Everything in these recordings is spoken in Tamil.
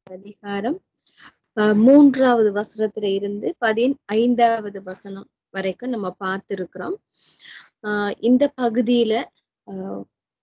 அதிகாரம் அஹ் மூன்றாவது வசனத்துல இருந்து பதினைந்தாவது வசனம் வரைக்கும் நம்ம பார்த்திருக்கிறோம் ஆஹ் இந்த பகுதியில ஆஹ்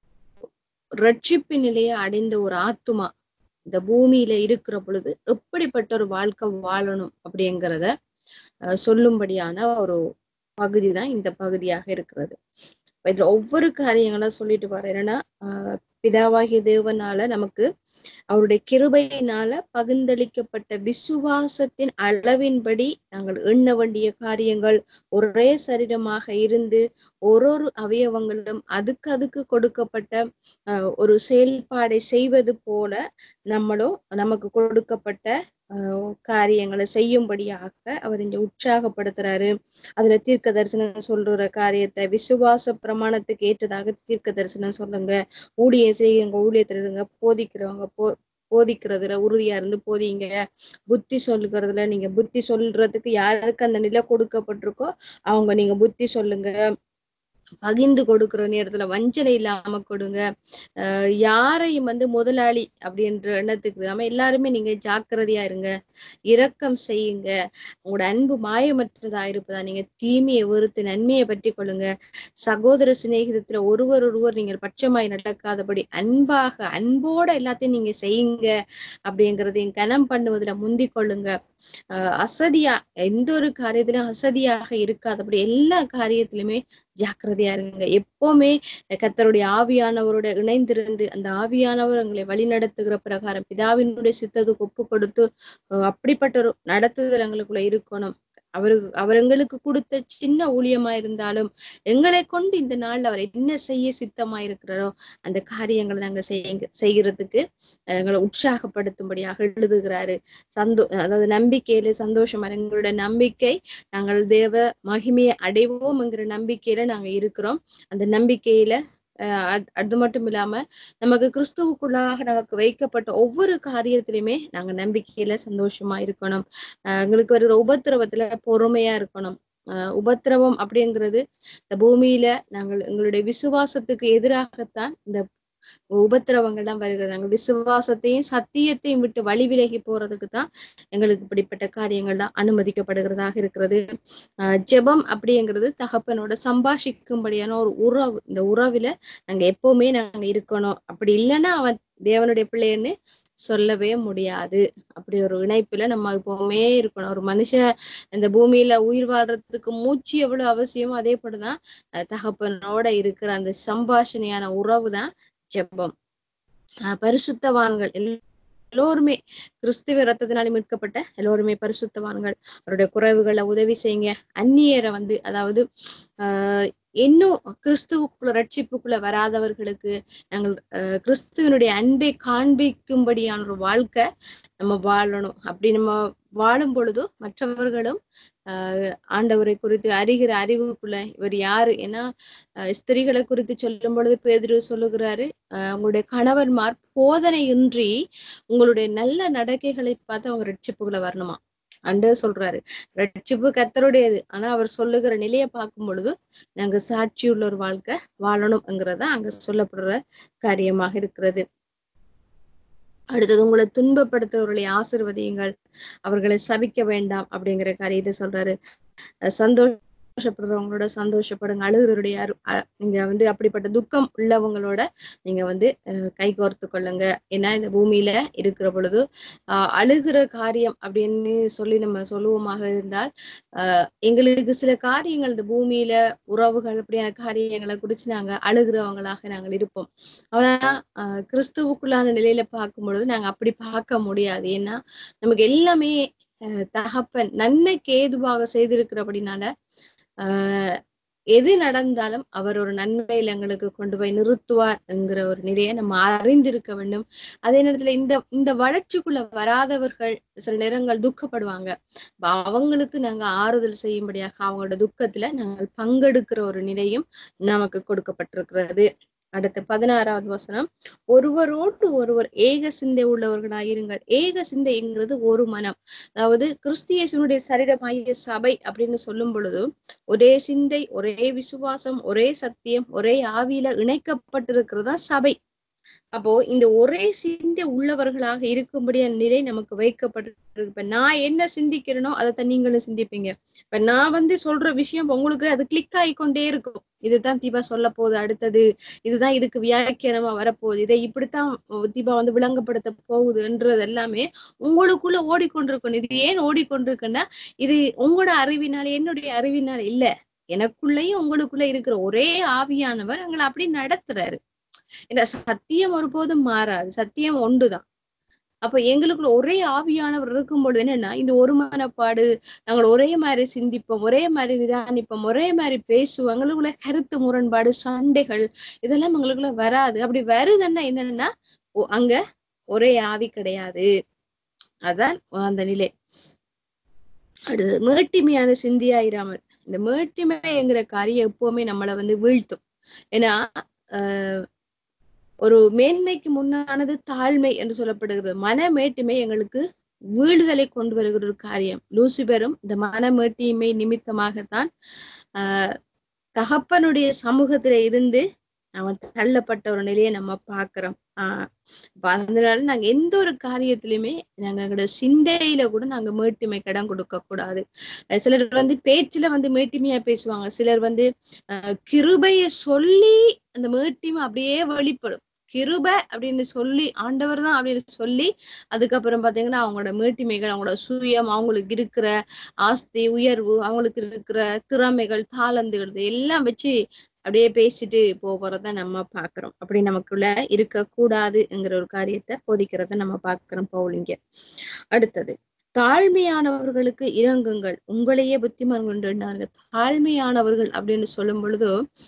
ரட்சிப்பு நிலையை அடைந்த ஒரு ஆத்துமா இந்த பூமியில இருக்கிற பொழுது எப்படிப்பட்ட ஒரு வாழ்க்கை வாழணும் அப்படிங்கிறத ஆஹ் சொல்லும்படியான ஒரு பகுதி தான் இந்த பகுதியாக இருக்கிறது இதுல ஒவ்வொரு காரியங்களும் சொல்லிட்டு வர என்னன்னா ஆஹ் பிதாவாகிய தேவனால நமக்கு அவருடைய கிருபையினால பகிர்ந்தளிக்கப்பட்ட விசுவாசத்தின் அளவின்படி நாங்கள் எண்ண வேண்டிய காரியங்கள் ஒரே சரீரமாக இருந்து ஒரு ஒரு அவயவங்களிலும் அதுக்கு அதுக்கு கொடுக்கப்பட்ட அஹ், ஒரு செயல்பாடை செய்வது போல நம்மளும் நமக்கு கொடுக்கப்பட்ட அஹ், காரியங்களை செய்யும்படியாக அவர் இங்க உற்சாகப்படுத்துறாரு அதுல தீர்க்க தரிசனம் சொல்ற காரியத்தை விசுவாச பிரமாணத்துக்கு ஏற்றதாக தீர்க்க தரிசனம் சொல்லுங்க ஊழியம் செய்யுங்க ஊழியத்துல இருங்க போதிக்கிறவங்க போ போதிக்கிறதுல உறுதியா இருந்து போதிங்க புத்தி சொல்லுகிறதுல நீங்க புத்தி சொல்றதுக்கு யாருக்கு அந்த நிலை கொடுக்கப்பட்டிருக்கோ அவங்க நீங்க புத்தி சொல்லுங்க பகிர்ந்து கொடுக்கிற நேரத்துல வஞ்சனை இல்லாம கொடுங்க அஹ் யாரையும் வந்து முதலாளி அப்படின்ற எண்ணத்துக்கு நம்ம எல்லாருமே நீங்க ஜாக்கிரதையா இருங்க இரக்கம் செய்யுங்க உங்களோட அன்பு மாயமற்றதா இருப்பதா நீங்க தீமையை வெறுத்து நன்மையை பற்றி கொள்ளுங்க சகோதர சிநேகிதத்துல ஒருவர் ஒருவர் நீங்கள் பட்சமாய் நடக்காதபடி அன்பாக அன்போட எல்லாத்தையும் நீங்க செய்யுங்க அப்படிங்கறதையும் கனம் பண்ணுவதுல முந்திக் கொள்ளுங்க அஹ் அசதியா எந்த ஒரு காரியத்திலும் அசதியாக இருக்காதபடி எல்லா காரியத்திலுமே ஜாக்கிரதையா இருங்க எப்பவுமே கர்த்தருடைய ஆவியானவரோட இணைந்திருந்து அந்த ஆவியானவர் எங்களை வழி நடத்துகிற பிரகாரம் பிதாவினுடைய சித்தத்துக்கு ஒப்பு கொடுத்து அஹ் அப்படிப்பட்ட ஒரு நடத்துதல் எங்களுக்குள்ள இருக்கணும் அவரு அவர் எங்களுக்கு கொடுத்த சின்ன ஊழியமா இருந்தாலும் எங்களை கொண்டு இந்த நாள்ல அவர் என்ன செய்ய சித்தமா இருக்கிறாரோ அந்த காரியங்களை நாங்க செய்ய செய்யறதுக்கு அஹ் எங்களை உற்சாகப்படுத்தும்படியாக எழுதுகிறாரு சந்தோ அதாவது நம்பிக்கையில சந்தோஷமா எங்களோட நம்பிக்கை நாங்கள் தேவ மகிமையை அடைவோம் என்கிற நம்பிக்கையில நாங்க இருக்கிறோம் அந்த நம்பிக்கையில அஹ் அது- அது மட்டும் இல்லாம நமக்கு கிறிஸ்துவுக்குள்ளாக நமக்கு வைக்கப்பட்ட ஒவ்வொரு காரியத்திலுமே நாங்க நம்பிக்கையில சந்தோஷமா இருக்கணும் அஹ் எங்களுக்கு வருகிற உபத்திரவத்துல பொறுமையா இருக்கணும் அஹ் உபத்திரவம் அப்படிங்கிறது இந்த பூமியில நாங்கள் எங்களுடைய விசுவாசத்துக்கு எதிராகத்தான் இந்த உபத்திரவங்கள்லாம் வருகிறது நாங்கள் விசுவாசத்தையும் சத்தியத்தையும் விட்டு வழி விலகி போறதுக்கு தான் எங்களுக்கு இப்படிப்பட்ட காரியங்கள்லாம் அனுமதிக்கப்படுகிறதாக இருக்கிறது ஆஹ் ஜெபம் அப்படிங்கிறது தகப்பனோட சம்பாஷிக்கும்படியான ஒரு உறவு இந்த உறவுல நாங்க எப்பவுமே நாங்க இருக்கணும் அப்படி இல்லைன்னா அவன் தேவனுடைய பிள்ளைன்னு சொல்லவே முடியாது அப்படி ஒரு இணைப்புல நம்ம எப்பவுமே இருக்கணும் ஒரு மனுஷன் இந்த பூமியில உயிர் வாழ்றதுக்கு மூச்சு எவ்வளவு அவசியமோ அதே போலதான் அஹ் தகப்பனோட இருக்கிற அந்த சம்பாஷணையான உறவு தான் ஜெபம் ஆஹ் பரிசுத்தவான்கள் எல்லோருமே கிறிஸ்துவ ரத்தத்தினால மீட்கப்பட்ட எல்லோருமே பரிசுத்தவான்கள் அவருடைய குறைவுகளை உதவி செய்யுங்க அந்நியரை வந்து அதாவது ஆஹ் இன்னும் கிறிஸ்துவுக்குள்ள ரட்சிப்புக்குள்ள வராதவர்களுக்கு நாங்கள் ஆஹ் கிறிஸ்துவனுடைய அன்பை காண்பிக்கும்படியான ஒரு வாழ்க்கை நம்ம வாழணும் அப்படி நம்ம வாழும் பொழுது மற்றவர்களும் ஆஹ் ஆண்டவரை குறித்து அறிகிற அறிவுக்குள்ள இவர் யாரு ஏன்னா ஆஹ் ஸ்திரீகளை குறித்து சொல்லும் பொழுது பேதுரு சொல்லுகிறாரு ஆஹ் உங்களுடைய கணவன்மார் போதனையின்றி உங்களுடைய நல்ல நடக்கைகளை பார்த்து அவங்க ரட்சிப்புக்குள்ள வரணுமா அண்டு சொல்றாரு ரட்சிப்பு கத்தருடையது ஆனா அவர் சொல்லுகிற நிலையை பார்க்கும் பொழுது நாங்க சாட்சியுள்ள ஒரு வாழ்க்கை வாழணும்ங்கிறத அங்க சொல்லப்படுற காரியமாக இருக்கிறது அடுத்தது உங்களை துன்பப்படுத்துறவர்களை ஆசிர்வதியுங்கள் அவர்களை சபிக்க வேண்டாம் அப்படிங்கிற காரியத்தை சொல்றாரு அஹ் சந்தோஷப்படுறவங்களோட சந்தோஷப்படுங்க அழுகிறவருடைய அரு- அ- நீங்க வந்து அப்படிப்பட்ட துக்கம் உள்ளவங்களோட நீங்க வந்து அஹ் கை கோர்த்து கொள்ளுங்க ஏன்னா இந்த பூமியில இருக்கிற பொழுது ஆஹ் அழுகிற காரியம் அப்படின்னு சொல்லி நம்ம சொல்லுவோமாக இருந்தால் ஆஹ் எங்களுக்கு சில காரியங்கள் இந்த பூமியில உறவுகள் அப்படியான காரியங்களை குறிச்சு நாங்க அழுகிறவங்களாக நாங்கள் இருப்போம் ஆனா ஆஹ் கிறிஸ்துவுக்குள்ளான நிலையில பார்க்கும் பொழுது நாங்க அப்படி பார்க்க முடியாது ஏன்னா நமக்கு எல்லாமே ஆஹ் தகப்பன் நன்மைக்கு ஏதுவாக செய்திருக்கிறபடினால ஆஹ் எது நடந்தாலும் அவர் ஒரு நன்மையில எங்களுக்கு கொண்டு போய் நிறுத்துவார் என்கிற ஒரு நிலையை நம்ம அறிந்திருக்க வேண்டும் அதே நேரத்துல இந்த இந்த வளர்ச்சிக்குள்ள வராதவர்கள் சில நேரங்கள் துக்கப்படுவாங்க அப்ப அவங்களுக்கு நாங்க ஆறுதல் செய்யும்படியாக அவங்களோட துக்கத்துல நாங்கள் பங்கெடுக்கிற ஒரு நிலையும் நமக்கு கொடுக்கப்பட்டிருக்கிறது அடுத்த பதினாறாவது வசனம் ஒருவரோடு ஒருவர் ஏக சிந்தை உள்ளவர்களாயிருங்கள் ஏக சிந்தைங்கிறது ஒரு மனம் அதாவது கிறிஸ்தியேசனுடைய சரீரமாகிய சபை அப்படின்னு சொல்லும் பொழுது ஒரே சிந்தை ஒரே விசுவாசம் ஒரே சத்தியம் ஒரே ஆவியில இணைக்கப்பட்டிருக்கிறதா சபை அப்போ இந்த ஒரே சிந்தை உள்ளவர்களாக இருக்கும்படியான நிலை நமக்கு வைக்கப்பட்டிருக்கு இப்ப நான் என்ன சிந்திக்கிறேனோ அதைத்தான் நீங்களும் சிந்திப்பீங்க இப்ப நான் வந்து சொல்ற விஷயம் உங்களுக்கு அது கிளிக் ஆகிக்கொண்டே இருக்கும் இதுதான் தீபா சொல்ல போகுது அடுத்தது இதுதான் இதுக்கு வியாக்கியானமா வரப்போகுது இதை இப்படித்தான் தீபா வந்து விளங்கப்படுத்த போகுதுன்றது எல்லாமே உங்களுக்குள்ள ஓடிக்கொண்டிருக்கணும் இது ஏன் ஓடிக்கொண்டிருக்குன்னா இது உங்களோட அறிவினால என்னுடைய அறிவினால இல்ல எனக்குள்ளேயும் உங்களுக்குள்ள இருக்கிற ஒரே ஆவியானவர் எங்களை அப்படி நடத்துறாரு இந்த சத்தியம் ஒருபோதும் மாறாது சத்தியம் ஒன்றுதான் அப்ப எங்களுக்குள்ள ஒரே ஆவியானவர் இருக்கும் பொழுது என்னன்னா இந்த ஒரு மனப்பாடு நாங்கள் ஒரே மாதிரி சிந்திப்போம் ஒரே மாதிரி நிதானிப்போம் ஒரே மாதிரி பேசுவோம் எங்களுக்குள்ள கருத்து முரண்பாடு சண்டைகள் இதெல்லாம் எங்களுக்குள்ள வராது அப்படி வருதுன்னா என்னன்னா ஒ- அங்க ஒரே ஆவி கிடையாது அதான் அந்த நிலை அடுத்து மேட்டிமையான சிந்தியாயிராமல் இந்த மேட்டிமைங்கிற காரியம் எப்பவுமே நம்மளை வந்து வீழ்த்தும் ஏன்னா ஆஹ் ஒரு மேன்மைக்கு முன்னானது தாழ்மை என்று சொல்லப்படுகிறது மன மேட்டிமை எங்களுக்கு வீழ்தலை கொண்டு வருகிற ஒரு காரியம் லூசிபெரும் இந்த மன மேட்டிமை நிமித்தமாகத்தான் ஆஹ் தகப்பனுடைய சமூகத்துல இருந்து அவன் தள்ளப்பட்ட ஒரு நிலையை நம்ம பாக்குறோம் ஆஹ் அப்ப அதனால நாங்க எந்த ஒரு காரியத்திலுமே நாங்க எங்களோட சிந்தையில கூட நாங்க மேட்டிமை இடம் கொடுக்க கூடாது அஹ் சிலர் வந்து பேச்சுல வந்து மேட்டிமையா பேசுவாங்க சிலர் வந்து ஆஹ் கிருபைய சொல்லி அந்த மேட்டிமை அப்படியே வெளிப்படும் கிருப அப்படின்னு சொல்லி ஆண்டவர் தான் அப்படின்னு சொல்லி அதுக்கப்புறம் பாத்தீங்கன்னா அவங்களோட மேட்டிமைகள் அவங்களோட சுயம் அவங்களுக்கு இருக்கிற ஆஸ்தி உயர்வு அவங்களுக்கு இருக்கிற திறமைகள் தாளந்துகள் இது எல்லாம் வச்சு அப்படியே பேசிட்டு போறத நம்ம பாக்குறோம் அப்படி நமக்குள்ள இருக்க கூடாதுங்கிற ஒரு காரியத்தை போதிக்கிறத நம்ம பாக்குறோம் பவுலிங்க அடுத்தது தாழ்மையானவர்களுக்கு இறங்குங்கள் உங்களையே புத்திமான்கள் தாழ்மையானவர்கள் அப்படின்னு சொல்லும் பொழுது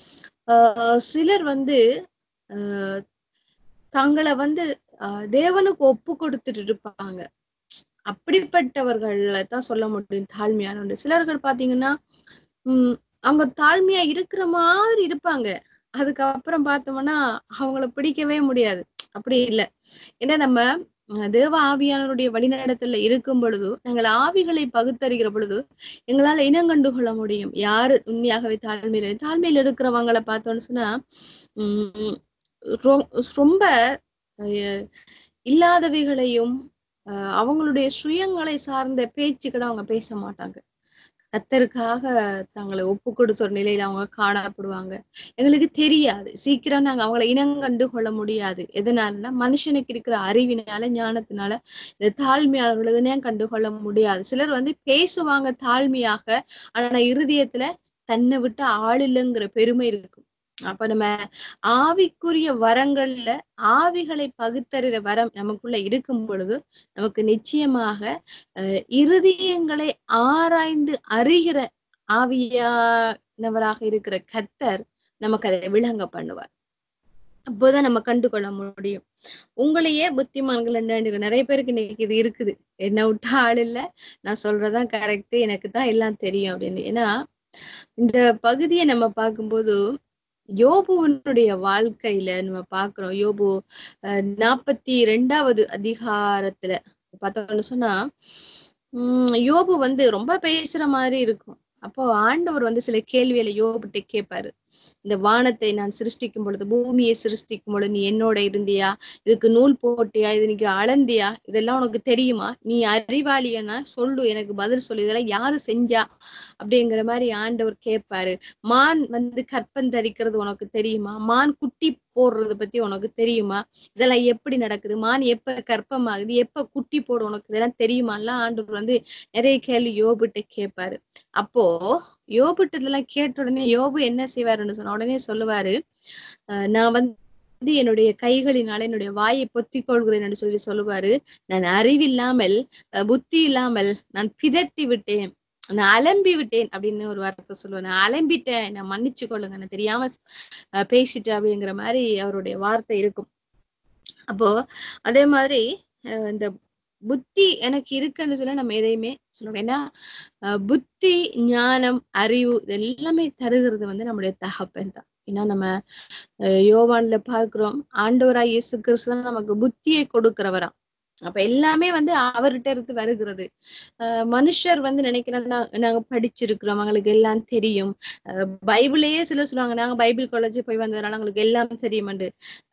ஆஹ் சிலர் வந்து ஆஹ் தங்களை வந்து ஆஹ் தேவனுக்கு ஒப்பு கொடுத்துட்டு இருப்பாங்க அப்படிப்பட்டவர்கள தான் சொல்ல முடியும் தாழ்மையான சிலர்கள் பாத்தீங்கன்னா உம் அவங்க தாழ்மையா இருக்கிற மாதிரி இருப்பாங்க அதுக்கப்புறம் பார்த்தோம்னா அவங்கள பிடிக்கவே முடியாது அப்படி இல்லை ஏன்னா நம்ம அஹ் தேவ ஆவியானவருடைய வழிநடத்தல இருக்கும் பொழுது நாங்கள் ஆவிகளை பகுத்தறிகிற பொழுது எங்களால இனங்கண்டு கொள்ள முடியும் யாரு உண்மையாகவே தாழ்மையில தாழ்மையில இருக்கிறவங்களை பார்த்தோம்னு சொன்னா உம் ரொ- ரொம்ப அஹ், இல்லாதவைகளையும் அஹ், அவங்களுடைய சுயங்களை சார்ந்த பேச்சுக்களை அவங்க பேச மாட்டாங்க கத்தருக்காக தங்களை ஒப்பு கொடுத்த ஒரு நிலையில அவங்க காணப்படுவாங்க எங்களுக்கு தெரியாது சீக்கிரம் நாங்க அவங்களை இனங்கண்டு கொள்ள முடியாது எதனாலன்னா மனுஷனுக்கு இருக்கிற அறிவினால ஞானத்தினால இந்த தாழ்மையாளர்களுக்கு கண்டு கொள்ள முடியாது சிலர் வந்து பேசுவாங்க தாழ்மையாக ஆனா இருதயத்துல தன்னை விட்டு ஆள் இல்லைங்கிற பெருமை இருக்கும் அப்ப நம்ம ஆவிக்குரிய வரங்கள்ல ஆவிகளை பகுத்தறிற வரம் நமக்குள்ள இருக்கும் பொழுது நமக்கு நிச்சயமாக அஹ், இருதயங்களை ஆராய்ந்து அறிகிற ஆவியானவராக இருக்கிற கத்தர் நமக்கு அதை விளங்க பண்ணுவார் அப்போதான் நம்ம கண்டு கொள்ள முடியும் உங்களையே புத்திமான்கள் என்ன நிறைய பேருக்கு இன்னைக்கு இது இருக்குது என்ன விட்டா ஆள் இல்ல நான் சொல்றதான் கரெக்ட் எனக்கு தான் எல்லாம் தெரியும் அப்படின்னு ஏன்னா இந்த பகுதியை நம்ம பார்க்கும்போது யோபுவனுடைய வாழ்க்கையில நம்ம பாக்குறோம் யோபு அஹ், நாற்பத்தி ரெண்டாவது அதிகாரத்துல பார்த்தோம்னு சொன்னா உம் யோபு வந்து ரொம்ப பேசுற மாதிரி இருக்கும் அப்போ ஆண்டவர் வந்து சில கேள்விகளை யோபுட்ட கேட்பாரு இந்த வானத்தை நான் சிருஷ்டிக்கும் பொழுது பூமியை சிருஷ்டிக்கும் பொழுது நீ என்னோட இருந்தியா இதுக்கு நூல் போட்டியா இது நீங்க அளந்தியா இதெல்லாம் உனக்கு தெரியுமா நீ அறிவாளியனா சொல்லு எனக்கு பதில் சொல்லு இதெல்லாம் யாரு செஞ்சா அப்படிங்கிற மாதிரி ஆண்டவர் கேட்பாரு மான் வந்து கற்பந்தரிக்கிறது உனக்கு தெரியுமா மான் குட்டி போடுறது பத்தி உனக்கு தெரியுமா இதெல்லாம் எப்படி நடக்குது மான் எப்ப கற்பமாகுது எப்ப குட்டி போடும் உனக்கு இதெல்லாம் தெரியுமாலாம் ஆண்டவர் வந்து நிறைய கேள்வி யோபுட்ட கேட்பாரு அப்போ யோபுட்ட இதெல்லாம் கேட்ட உடனே யோபு என்ன செய்வாருன்னு சொன்ன உடனே சொல்லுவாரு அஹ் நான் வந்து என்னுடைய கைகளினால என்னுடைய வாயை பொத்திக் கொள்கிறேன் சொல்லி சொல்லுவாரு நான் அறிவில்லாமல் அஹ் புத்தி இல்லாமல் நான் பிதட்டி விட்டேன் நான் அலம்பி விட்டேன் அப்படின்னு ஒரு வார்த்தை சொல்லுவேன் நான் அலம்பிட்டேன் நான் மன்னிச்சு கொள்ளுங்க நான் தெரியாம அஹ் பேசிட்டேன் அப்படிங்கிற மாதிரி அவருடைய வார்த்தை இருக்கும் அப்போ அதே மாதிரி அஹ் இந்த புத்தி எனக்கு இருக்குன்னு சொல்ல நம்ம எதையுமே சொல்லுவோம் ஏன்னா அஹ் புத்தி ஞானம் அறிவு இது எல்லாமே தருகிறது வந்து நம்முடைய தகப்பன் தான் ஏன்னா நம்ம அஹ் யோவான்ல பார்க்கிறோம் ஆண்டவராய் இயேசு கிறிஸ்து தான் நமக்கு புத்தியை கொடுக்கிறவராம் அப்ப எல்லாமே வந்து அவர்கிட்ட இருந்து வருகிறது அஹ் மனுஷர் வந்து நினைக்கிறாங்க நாங்க படிச்சிருக்கிறோம் அவங்களுக்கு எல்லாம் தெரியும் அஹ் பைபிளையே சிலர் சொல்லுவாங்க நாங்க பைபிள் காலேஜ் போய் வந்ததுனால எங்களுக்கு எல்லாம் தெரியும்ண்டு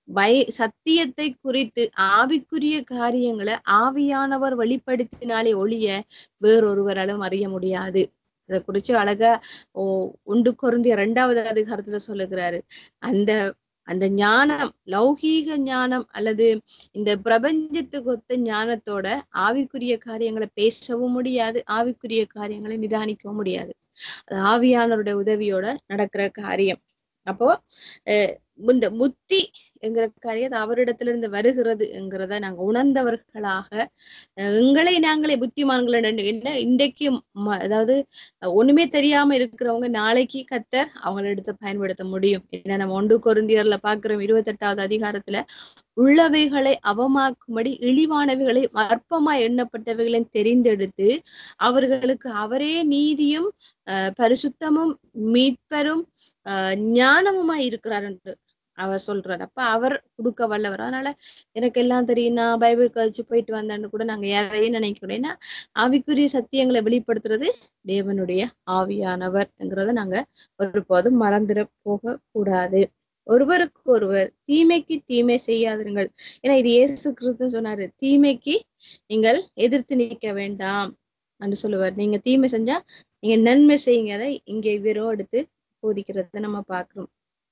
பய சத்தியத்தை குறித்து ஆவிக்குரிய காரியங்களை ஆவியானவர் வெளிப்படுத்தினாலே ஒழிய வேறொருவராலும் அறிய முடியாது இதை குறிச்சு அழகா ஓ உண்டு குருந்திய இரண்டாவது அதிகாரத்துல சொல்லுகிறாரு அந்த அந்த ஞானம் லௌகீக ஞானம் அல்லது இந்த பிரபஞ்சத்துக்கு ஒத்த ஞானத்தோட ஆவிக்குரிய காரியங்களை பேசவும் முடியாது ஆவிக்குரிய காரியங்களை நிதானிக்கவும் முடியாது அது ஆவியானவருடைய உதவியோட நடக்கிற காரியம் அப்போ அஹ் இந்த புத்தி என்கிற காரியம் அவரிடத்துல இருந்து வருகிறது என்கிறத நாங்க உணர்ந்தவர்களாக அஹ் எங்களை நாங்களே புத்திமான்கள் என்ன இன்றைக்கு ம- அதாவது அஹ் ஒண்ணுமே தெரியாம இருக்கிறவங்க நாளைக்கு கத்தர் அவங்கள எடுத்து பயன்படுத்த முடியும் ஏன்னா நம்ம ஒன்று கொருந்தியர்ல பாக்குறோம் இருபத்தெட்டாவது அதிகாரத்துல உள்ளவைகளை அவமாக்கும்படி இழிவானவைகளை அற்பமா எண்ணப்பட்டவைகளை தெரிந்தெடுத்து அவர்களுக்கு அவரே நீதியும் அஹ் பரிசுத்தமும் மீட்பரும் அஹ் ஞானமுமாய் இருக்கிறார் என்று அவர் சொல்றார் அப்ப அவர் கொடுக்க வல்லவர் அதனால எனக்கு எல்லாம் தெரியும் நான் பைபிள் கழிச்சு போயிட்டு வந்தேன்னு கூட நாங்க யாரையும் நினைக்கணும் ஏன்னா ஆவிக்குரிய சத்தியங்களை வெளிப்படுத்துறது தேவனுடைய ஆவியானவர்ங்கிறத நாங்க ஒருபோதும் மறந்துட போக கூடாது ஒருவருக்கு ஒருவர் தீமைக்கு தீமை செய்யாதிருங்கள் ஏன்னா இது இயேசு கிறிஸ்து சொன்னாரு தீமைக்கு நீங்கள் எதிர்த்து நிற்க வேண்டாம் என்று சொல்லுவார் நீங்க தீமை செஞ்சா நீங்க நன்மை செய்யுங்க அதை இங்கே வெறும் எடுத்து போதிக்கிறத நம்ம பார்க்கிறோம்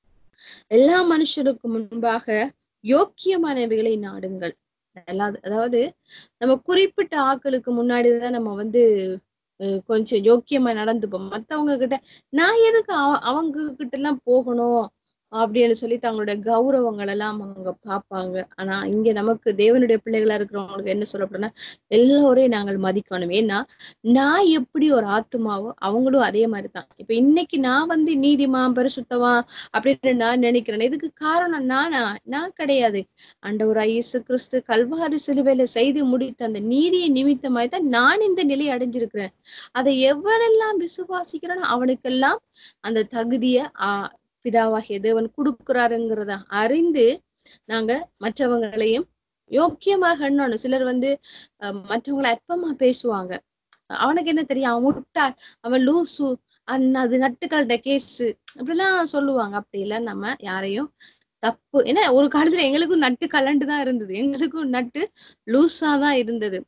எல்லா மனுஷருக்கு முன்பாக யோக்கியமானவைகளை நாடுங்கள் அல்லாது அதாவது நம்ம குறிப்பிட்ட ஆட்களுக்கு முன்னாடிதான் நம்ம வந்து அஹ், கொஞ்சம் யோக்கியமா நடந்துப்போம் மத்தவங்க கிட்ட நான் எதுக்கு அவ- அவங்க கிட்ட எல்லாம் போகணும் அப்படின்னு சொல்லி தங்களுடைய கௌரவங்கள் எல்லாம் அவங்க பார்ப்பாங்க ஆனா இங்க நமக்கு தேவனுடைய பிள்ளைகளா இருக்கிறவங்களுக்கு என்ன சொல்லப்படும்னா எல்லோரையும் நாங்கள் மதிக்கணும் ஏன்னா நான் எப்படி ஒரு ஆத்துமாவோ அவங்களும் அதே மாதிரிதான் இப்ப இன்னைக்கு நான் வந்து நீதிமா பரிசுத்தமா அப்படின்னு நான் நினைக்கிறேன் இதுக்கு காரணம் நானா நான் கிடையாது ஆண்டவராய் இயேசு கிறிஸ்து கல்வாரி சிலுவையில செய்து முடித்த அந்த நீதியை நிமித்தமாய் தான் நான் இந்த நிலையை அடைஞ்சிருக்கிறேன் அதை எவனெல்லாம் விசுவாசிக்கிறானோ அவனுக்கெல்லாம் அந்த தகுதிய ஆஹ் பிதாவாகிய தேவன் கொடுக்கிறாருங்கிறத அறிந்து நாங்க மற்றவங்களையும் யோக்கியமாக எண்ணணும் சிலர் வந்து அஹ், மற்றவங்களை அற்பமா பேசுவாங்க அவனுக்கு என்ன தெரியும் அவன் முட்டாள் அவன் லூசு அந் அது நட்டுக்கள்ட கேஸு அப்படிலாம் சொல்லுவாங்க அப்படி எல்லாம் நம்ம யாரையும் தப்பு ஏன்னா ஒரு காலத்துல எங்களுக்கும் நட்டு கலண்டு தான் இருந்தது எங்களுக்கும் நட்டு லூஸா தான் இருந்தது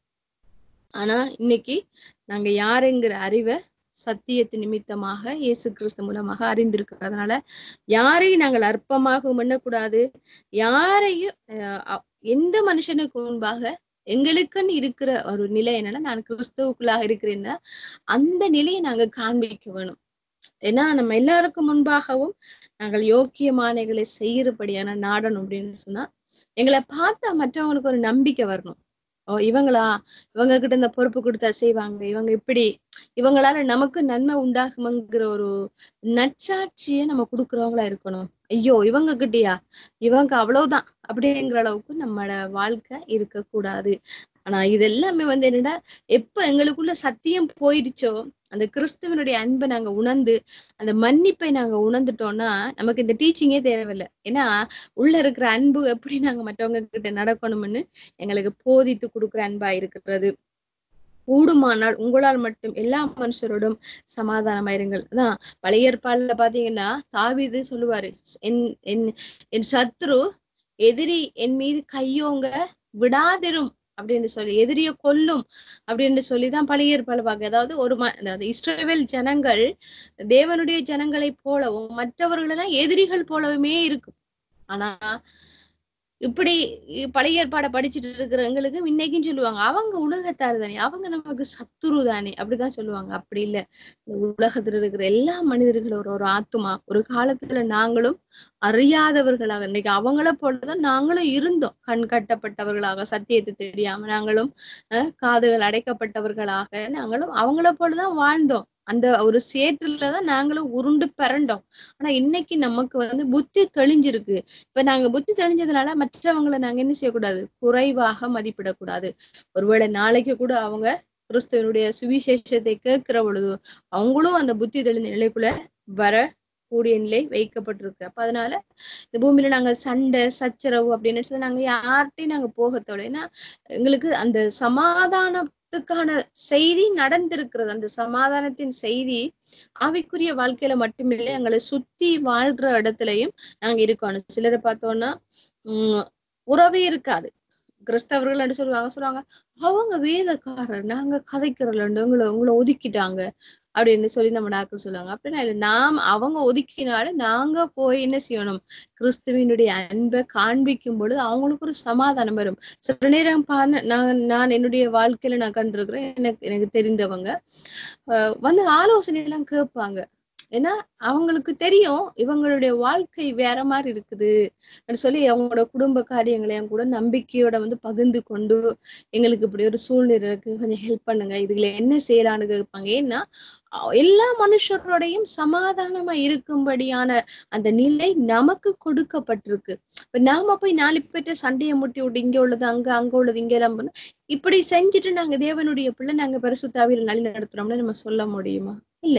ஆனா இன்னைக்கு நாங்க யாருங்கிற அறிவை சத்தியத்து நிமித்தமாக இயேசு கிறிஸ்து மூலமாக அறிந்திருக்கிறோம் அதனால யாரையும் நாங்கள் அற்பமாக எண்ணக்கூடாது யாரையும் அஹ், அ- எந்த மனுஷனுக்கு முன்பாக எங்களுக்குன்னு இருக்கிற ஒரு நிலை என்னன்னா நான் கிறிஸ்துவுக்குள்ளாக இருக்கிறேன்னா அந்த நிலையை நாங்க காண்பிக்க வேணும் ஏன்னா நம்ம எல்லாருக்கும் முன்பாகவும் நாங்கள் யோக்கியமானங்களை செய்யறபடியான நாடணும் அப்படின்னு சொன்னா எங்களை பார்த்தா மற்றவங்களுக்கு ஒரு நம்பிக்கை வரணும் ஓ இவங்களா இவங்க கிட்ட இந்த பொறுப்பு கொடுத்தா செய்வாங்க இவங்க இப்படி இவங்களால நமக்கு நன்மை உண்டாகுமங்கிற ஒரு நற்சாட்சியை நம்ம கொடுக்கறவங்களா இருக்கணும் ஐயோ இவங்க கிட்டயா இவங்க அவ்வளவுதான் அப்படிங்கிற அளவுக்கு நம்மளோட வாழ்க்கை இருக்கக்கூடாது ஆனா இது எல்லாமே வந்து என்னடா எப்ப எங்களுக்குள்ள சத்தியம் போயிடுச்சோ அந்த கிறிஸ்துவனுடைய அன்பை நாங்க உணர்ந்து அந்த மன்னிப்பை நாங்க உணர்ந்துட்டோம்னா நமக்கு இந்த டீச்சிங்கே தேவையில்லை ஏன்னா உள்ள இருக்கிற அன்பு எப்படி நாங்க மற்றவங்க கிட்ட நடக்கணும்னு எங்களுக்கு போதித்து கொடுக்குற அன்பா இருக்கிறது கூடுமானால் உங்களால் மட்டும் எல்லா மனுஷரோடும் சமாதானமாயிருங்கள் அதான் பழைய ஏற்பாடுல பாத்தீங்கன்னா தாவீது சொல்லுவாரு என் என் என் சத்ரு எதிரி என் மீது கையோங்க விடாதிரும் அப்படின்னு சொல்லி எதிரிய கொல்லும் அப்படின்னு சொல்லிதான் பழைய ஏற்பாடு பார்க்க அதாவது ஒரு ம அதாவது இஸ்ரவேல் ஜனங்கள் தேவனுடைய ஜனங்களைப் போலவும் மற்றவர்களெல்லாம் எதிரிகள் போலவுமே இருக்கும் ஆனா இப்படி இ- பழைய ஏற்பாடை படிச்சுட்டு இருக்கிறவங்களுக்கு இன்னைக்கும் சொல்லுவாங்க அவங்க உலகத்தார் தானே அவங்க நமக்கு சத்துரு தானே அப்படிதான் சொல்லுவாங்க அப்படி இல்ல இந்த உலகத்துல இருக்கிற எல்லா மனிதர்களும் ஒரு ஒரு ஆத்துமா ஒரு காலத்துல நாங்களும் அறியாதவர்களாக இன்னைக்கு அவங்கள போலதான் நாங்களும் இருந்தோம் கண் கட்டப்பட்டவர்களாக சத்தியத்தை தெரியாம நாங்களும் அஹ், காதுகள் அடைக்கப்பட்டவர்களாக நாங்களும் அவங்கள போலதான் வாழ்ந்தோம் அந்த ஒரு சேற்றுலதான் நாங்களும் உருண்டு பிறண்டோம் ஆனா இன்னைக்கு நமக்கு வந்து புத்தி தெளிஞ்சிருக்கு இப்ப நாங்க புத்தி தெளிஞ்சதுனால மற்றவங்களை நாங்க என்ன செய்யக்கூடாது குறைவாக மதிப்பிடக்கூடாது ஒருவேளை நாளைக்கு கூட அவங்க கிறிஸ்துவனுடைய சுவிசேஷத்தை கேட்கிற பொழுது அவங்களும் அந்த புத்தி தெளிந்த நிலைக்குள்ள வர கூடிய நிலை வைக்கப்பட்டிருக்கு அப்ப அதனால இந்த பூமியில நாங்க சண்டை சச்சரவு அப்படின்னு சொல்லி நாங்க யார்கிட்டயும் நாங்க போகத்தோட ஏன்னா எங்களுக்கு அந்த சமாதான சமாதானத்துக்கான செய்தி நடந்திருக்கிறது அந்த சமாதானத்தின் செய்தி ஆவிக்குரிய வாழ்க்கையில மட்டுமில்லை எங்களை சுத்தி வாழ்ற இடத்துலயும் நாங்க இருக்கணும் சிலரை பார்த்தோம்னா உம் உறவே இருக்காது கிறிஸ்தவர்கள் என்று சொல்லுவாங்க சொல்லுவாங்க அவங்க வேதக்காரர் நாங்க கதைக்கிறோம் உங்களை உங்களை ஒதுக்கிட்டாங்க அப்படின்னு சொல்லி நம்ம டாக்டர் சொல்லுவாங்க அப்படின்னா இல்லை நாம் அவங்க ஒதுக்கினாலும் நாங்க போய் என்ன செய்யணும் கிறிஸ்துவினுடைய அன்பை காண்பிக்கும் பொழுது அவங்களுக்கு ஒரு சமாதானம் வரும் சில நேரம் பா நான் நான் என்னுடைய வாழ்க்கையில நான் கண்டிருக்கிறேன் எனக்கு எனக்கு தெரிந்தவங்க அஹ் வந்து ஆலோசனை எல்லாம் கேட்பாங்க ஏன்னா அவங்களுக்கு தெரியும் இவங்களுடைய வாழ்க்கை வேற மாதிரி இருக்குது சொல்லி அவங்களோட குடும்ப காரியங்களையும் கூட நம்பிக்கையோட வந்து பகிர்ந்து கொண்டு எங்களுக்கு இப்படி ஒரு சூழ்நிலை இருக்கு கொஞ்சம் ஹெல்ப் பண்ணுங்க இதுல என்ன செய்யலான்னு கேட்பாங்க ஏன்னா எல்லா மனுஷரோடையும் சமாதானமா இருக்கும்படியான அந்த நிலை நமக்கு கொடுக்கப்பட்டிருக்கு இப்ப நாம போய் நாலு பேர்ட்ட சண்டையை முட்டி விட்டு இங்க உள்ளது அங்க அங்க உள்ளது இங்க எல்லாம் இப்படி செஞ்சுட்டு நாங்க தேவனுடைய பிள்ளை நாங்க பரிசுத்தாவியில் நல்ல நடத்துறோம்னு நம்ம சொல்ல முடியுமா இல்ல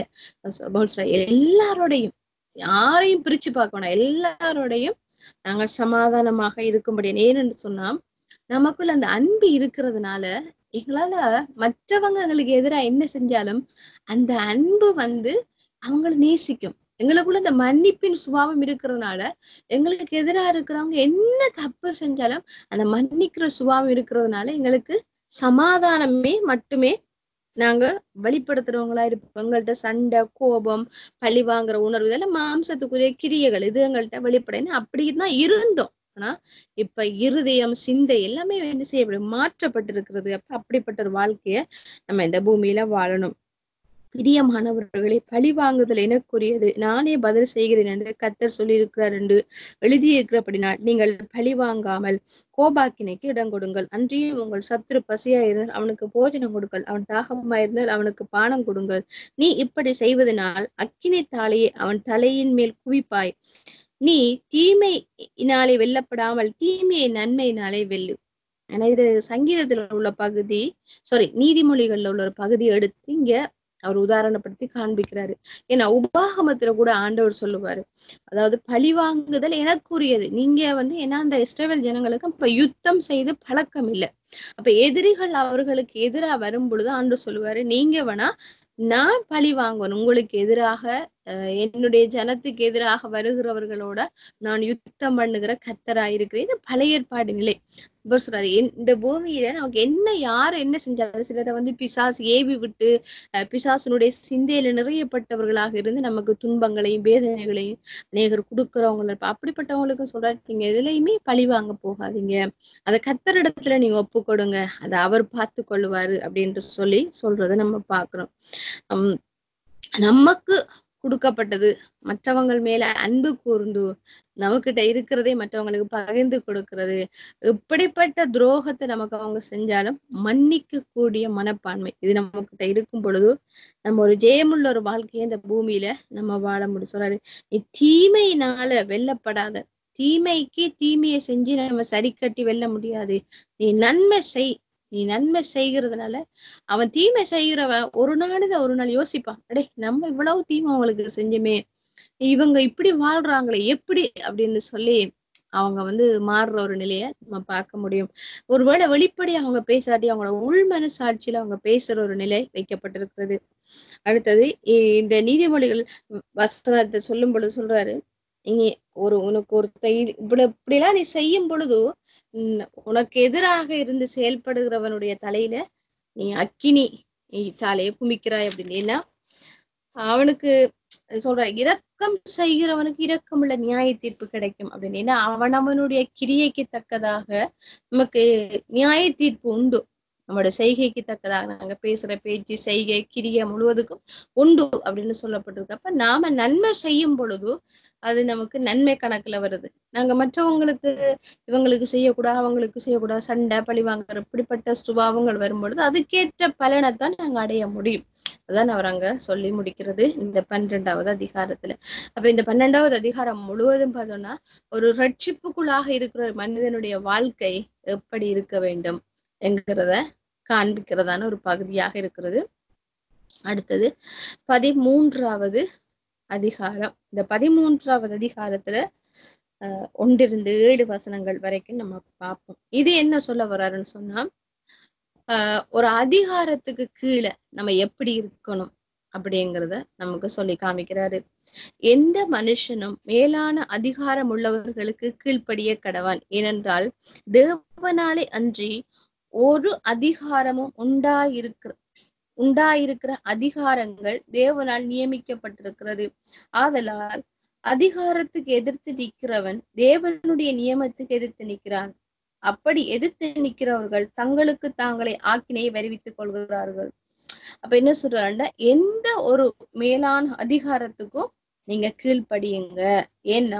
எல்லாரோடையும் யாரையும் பிரிச்சு பார்க்கணும் எல்லாரோடையும் நாங்க சமாதானமாக இருக்கும்படி ஏன்னு சொன்னா நமக்குள்ள அந்த அன்பு இருக்கிறதுனால எங்களால மற்றவங்க எங்களுக்கு எதிராக என்ன செஞ்சாலும் அந்த அன்பு வந்து அவங்கள நேசிக்கும் எங்களுக்குள்ள இந்த மன்னிப்பின் சுபாவம் இருக்கிறதுனால எங்களுக்கு எதிராக இருக்கிறவங்க என்ன தப்பு செஞ்சாலும் அந்த மன்னிக்கிற சுபாவம் இருக்கிறதுனால எங்களுக்கு சமாதானமே மட்டுமே நாங்க வெளிப்படுத்துறவங்களா இருப்போம் எங்கள்கிட்ட சண்டை கோபம் பழி வாங்குற உணர்வு இதெல்லாம் மாம்சத்துக்குரிய கிரியைகள் இது எங்கள்கிட்ட வெளிப்படைன்னு அப்படிதான் இருந்தோம் ஆனா இப்ப இருதயம் சிந்தை எல்லாமே என்ன செய்யப்படும் மாற்றப்பட்டிருக்கிறது அப்ப அப்படிப்பட்ட ஒரு வாழ்க்கைய நம்ம இந்த பூமியில வாழணும் பிரியமானவர்களை பழி வாங்குதல் எனக்குரியது நானே பதில் செய்கிறேன் என்று கத்தர் சொல்லியிருக்கிறார் என்று எழுதியிருக்கிறபடினால் நீங்கள் பழி வாங்காமல் கோபாக்கினைக்கு இடம் கொடுங்கள் அன்றியும் உங்கள் சத்துரு பசியா இருந்தால் அவனுக்கு போஜனம் கொடுங்கள் அவன் தாகமா இருந்தால் அவனுக்கு பானம் கொடுங்கள் நீ இப்படி செய்வதனால் அக்கினி தாளையே அவன் தலையின் மேல் குவிப்பாய் நீ தீமையினாலே வெல்லப்படாமல் தீமையை நன்மையினாலே வெல்லு ஆனா இது சங்கீதத்துல உள்ள பகுதி சாரி நீதிமொழிகள்ல உள்ள ஒரு பகுதி எடுத்து இங்க அவர் உதாரணப்படுத்தி காண்பிக்கிறாரு ஏன்னா உபாகமத்துல கூட ஆண்டவர் சொல்லுவாரு அதாவது பழிவாங்குதல் எனக்குரியது நீங்க வந்து ஏன்னா அந்த இஸ்ரேல் ஜனங்களுக்கு இப்ப யுத்தம் செய்து பழக்கம் இல்லை அப்ப எதிரிகள் அவர்களுக்கு எதிராக வரும் பொழுது ஆண்டு சொல்லுவாரு நீங்க வேணா நான் பழி வாங்கணும் உங்களுக்கு எதிராக என்னுடைய ஜனத்துக்கு எதிராக வருகிறவர்களோட நான் யுத்தம் பண்ணுகிற கத்தரா இருக்கிறேன் இது பழைய ஏற்பாடு நிலை இவர் சொல்றாரு இந்த பூமியில நமக்கு என்ன யார் என்ன செஞ்சாலும் சிலரை வந்து பிசாசு ஏவி விட்டு பிசாசனுடைய சிந்தையில நிறையப்பட்டவர்களாக இருந்து நமக்கு துன்பங்களையும் வேதனைகளையும் அநேகர் கொடுக்குறவங்க அப்படிப்பட்டவங்களுக்கு சொல்றாரு நீங்க எதுலையுமே பழி வாங்க போகாதீங்க அதை கத்தரிடத்துல நீங்க ஒப்பு கொடுங்க அதை அவர் பார்த்து கொள்ளுவாரு அப்படின்ட்டு சொல்லி சொல்றதை நம்ம பாக்குறோம் உம் நமக்கு கொடுக்கப்பட்டது மற்றவங்கள் மேல அன்பு கூர்ந்து நமக்கிட்ட இருக்கிறதே மற்றவங்களுக்கு பகிர்ந்து கொடுக்கிறது இப்படிப்பட்ட துரோகத்தை நமக்கு அவங்க செஞ்சாலும் மன்னிக்க கூடிய மனப்பான்மை இது நம்ம கிட்ட இருக்கும் பொழுது நம்ம ஒரு ஜெயமுள்ள ஒரு வாழ்க்கையை இந்த பூமியில நம்ம வாழ முடியும் சொல்றாரு நீ தீமையினால வெல்லப்படாத தீமைக்கு தீமையை செஞ்சு நம்ம சரி கட்டி வெல்ல முடியாது நீ நன்மை செய் நீ நன்மை செய்கிறதுனால அவன் தீமை செய்கிறவன் ஒரு நாளுல ஒரு நாள் யோசிப்பான் அடே நம்ம இவ்வளவு தீமை அவங்களுக்கு செஞ்சோமே இவங்க இப்படி வாழ்றாங்களே எப்படி அப்படின்னு சொல்லி அவங்க வந்து மாறுற ஒரு நிலைய நம்ம பார்க்க முடியும் ஒருவேளை வெளிப்படி அவங்க பேசாட்டி அவங்களோட உள் மனசாட்சியில அவங்க பேசுற ஒரு நிலை வைக்கப்பட்டிருக்கிறது அடுத்தது இந்த நீதிமொழிகள் வசனத்தை சொல்லும் பொழுது சொல்றாரு நீ ஒரு உனக்கு ஒருத்த இப்படி இப்படிலாம் நீ செய்யும் பொழுது உனக்கு எதிராக இருந்து செயல்படுகிறவனுடைய தலையில நீ அக்கினி நீ தலையை குமிக்கிறாய் அப்படின்னு ஏன்னா அவனுக்கு சொல்ற இரக்கம் செய்கிறவனுக்கு இரக்கமுள்ள நியாய தீர்ப்பு கிடைக்கும் அப்படின்னு ஏன்னா அவன் அவனுடைய கிரியைக்கு தக்கதாக நமக்கு நியாய தீர்ப்பு உண்டு நம்மளோட செய்கைக்கு தக்கதாக நாங்க பேசுற பேச்சு செய்கை கிரிய முழுவதுக்கும் உண்டு அப்படின்னு சொல்லப்பட்டிருக்கு அப்ப நாம நன்மை செய்யும் பொழுது அது நமக்கு நன்மை கணக்குல வருது நாங்க மற்றவங்களுக்கு இவங்களுக்கு செய்யக்கூடாது அவங்களுக்கு செய்யக்கூடாது சண்டை பழி வாங்குற இப்படிப்பட்ட சுபாவங்கள் வரும் பொழுது அதுக்கேற்ற பலனைத்தான் நாங்க அடைய முடியும் அதான் அவர் அங்க சொல்லி முடிக்கிறது இந்த பன்னிரெண்டாவது அதிகாரத்துல அப்ப இந்த பன்னெண்டாவது அதிகாரம் முழுவதும் பார்த்தோம்னா ஒரு ரட்சிப்புக்குள்ளாக இருக்கிற மனிதனுடைய வாழ்க்கை எப்படி இருக்க வேண்டும் என்கிறத காண்பிக்கிறதான ஒரு பகுதியாக இருக்கிறது அடுத்தது பதிமூன்றாவது அதிகாரம் இந்த பதிமூன்றாவது அதிகாரத்துல அஹ் ஒன்றிருந்து ஏழு வசனங்கள் வரைக்கும் நம்ம பார்ப்போம் இது என்ன சொல்ல வர்றாருன்னு சொன்னா ஆஹ் ஒரு அதிகாரத்துக்கு கீழே நம்ம எப்படி இருக்கணும் அப்படிங்கிறத நமக்கு சொல்லி காமிக்கிறாரு எந்த மனுஷனும் மேலான அதிகாரம் உள்ளவர்களுக்கு கீழ்ப்படிய கடவான் ஏனென்றால் தேவனாலே அன்றி ஒரு அதிகாரமும் உண்டாயிருக்கிற உண்டாயிருக்கிற அதிகாரங்கள் தேவனால் நியமிக்கப்பட்டிருக்கிறது ஆதலால் அதிகாரத்துக்கு எதிர்த்து நிற்கிறவன் தேவனுடைய நியமத்துக்கு எதிர்த்து நிற்கிறான் அப்படி எதிர்த்து நிற்கிறவர்கள் தங்களுக்கு தாங்களே ஆக்கினையை வருவித்துக் கொள்கிறார்கள் அப்ப என்ன சொல்றாருன்னா எந்த ஒரு மேலான அதிகாரத்துக்கும் நீங்க கீழ்ப்படியுங்க ஏன்னா